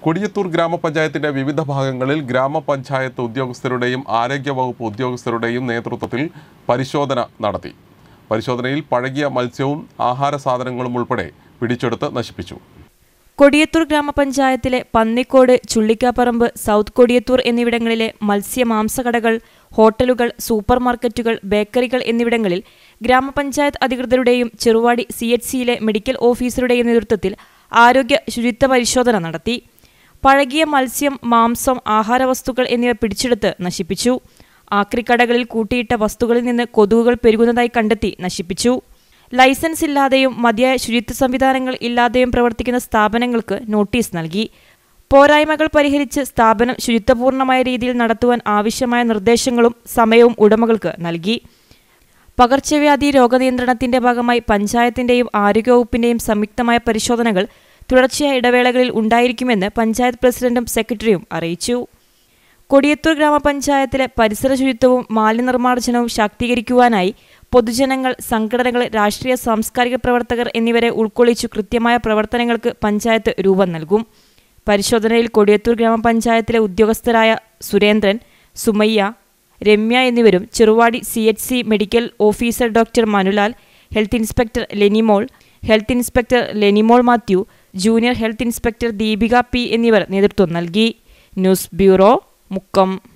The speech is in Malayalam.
കൊടിയത്തൂർ ഗ്രാമപഞ്ചായത്തിന്റെ വിവിധ ഭാഗങ്ങളിൽ ഗ്രാമപഞ്ചായത്ത് ഉദ്യോഗസ്ഥരുടെയും ആരോഗ്യവകുപ്പ് ഉദ്യോഗസ്ഥരുടെയും നേതൃത്വത്തിൽ പരിശോധന നടത്തി പരിശോധനയിൽ പഴകിയ മത്സ്യവും ആഹാര സാധനങ്ങളും ഉൾപ്പെടെ പിടിച്ചെടുത്ത് നശിപ്പിച്ചു കൊടിയത്തൂർ ഗ്രാമപഞ്ചായത്തിലെ പന്നിക്കോട് ചുള്ളിക്കാപ്പറമ്പ് സൗത്ത് കൊടിയത്തൂർ എന്നിവിടങ്ങളിലെ മത്സ്യ മാംസകടകൾ ഹോട്ടലുകൾ സൂപ്പർ മാർക്കറ്റുകൾ ബേക്കറികൾ എന്നിവിടങ്ങളിൽ ഗ്രാമപഞ്ചായത്ത് അധികൃതരുടെയും ചെറുവാടി സി എച്ച് സിയിലെ മെഡിക്കൽ ഓഫീസറുടെയും നേതൃത്വത്തിൽ ആരോഗ്യ ശുചിത്വ പരിശോധന നടത്തി പഴകിയ മത്സ്യം മാംസം ആഹാരവസ്തുക്കൾ എന്നിവ പിടിച്ചെടുത്ത് നശിപ്പിച്ചു ആക്രിക്കടകളിൽ കൂട്ടിയിട്ട വസ്തുക്കളിൽ നിന്ന് കൊതുകുകൾ പെരുകുന്നതായി കണ്ടെത്തി നശിപ്പിച്ചു ലൈസൻസ് ഇല്ലാതെയും മതിയായ ശുചിത്വ സംവിധാനങ്ങൾ ഇല്ലാതെയും പ്രവർത്തിക്കുന്ന സ്ഥാപനങ്ങൾക്ക് നോട്ടീസ് നൽകി പോരായ്മകൾ പരിഹരിച്ച് സ്ഥാപനം ശുചിത്വപൂർണമായ രീതിയിൽ നടത്തുവാൻ ആവശ്യമായ നിർദ്ദേശങ്ങളും സമയവും ഉടമകൾക്ക് നൽകി പകർച്ചവ്യാധി രോഗനിയന്ത്രണത്തിന്റെ ഭാഗമായി പഞ്ചായത്തിന്റെയും ആരോഗ്യവകുപ്പിന്റെയും സംയുക്തമായ പരിശോധനകൾ തുടർച്ചയായ ഇടവേളകളിൽ ഉണ്ടായിരിക്കുമെന്ന് പഞ്ചായത്ത് പ്രസിഡന്റും സെക്രട്ടറിയും അറിയിച്ചു കൊടിയത്തൂർ ഗ്രാമപഞ്ചായത്തിലെ പരിസര ശുചിത്വവും മാലിന്യനിർമ്മാർജ്ജനവും ശാക്തീകരിക്കുവാനായി പൊതുജനങ്ങൾ സംഘടനകൾ രാഷ്ട്രീയ സാംസ്കാരിക പ്രവർത്തകർ എന്നിവരെ ഉൾക്കൊള്ളിച്ചു കൃത്യമായ പ്രവർത്തനങ്ങൾക്ക് പഞ്ചായത്ത് രൂപം നൽകും പരിശോധനയിൽ കൊടിയത്തൂർ ഗ്രാമപഞ്ചായത്തിലെ ഉദ്യോഗസ്ഥരായ സുരേന്ദ്രൻ സുമയ്യ രമ്യ എന്നിവരും Cheruvadi C H C medical officer doctor Manulal health inspector Lenimol health inspector Lenimol Mathew junior health inspector Deepika P എന്നിവർ നേതൃത്വം നൽകി ന്യൂസ് ബ്യൂറോ മുക്കം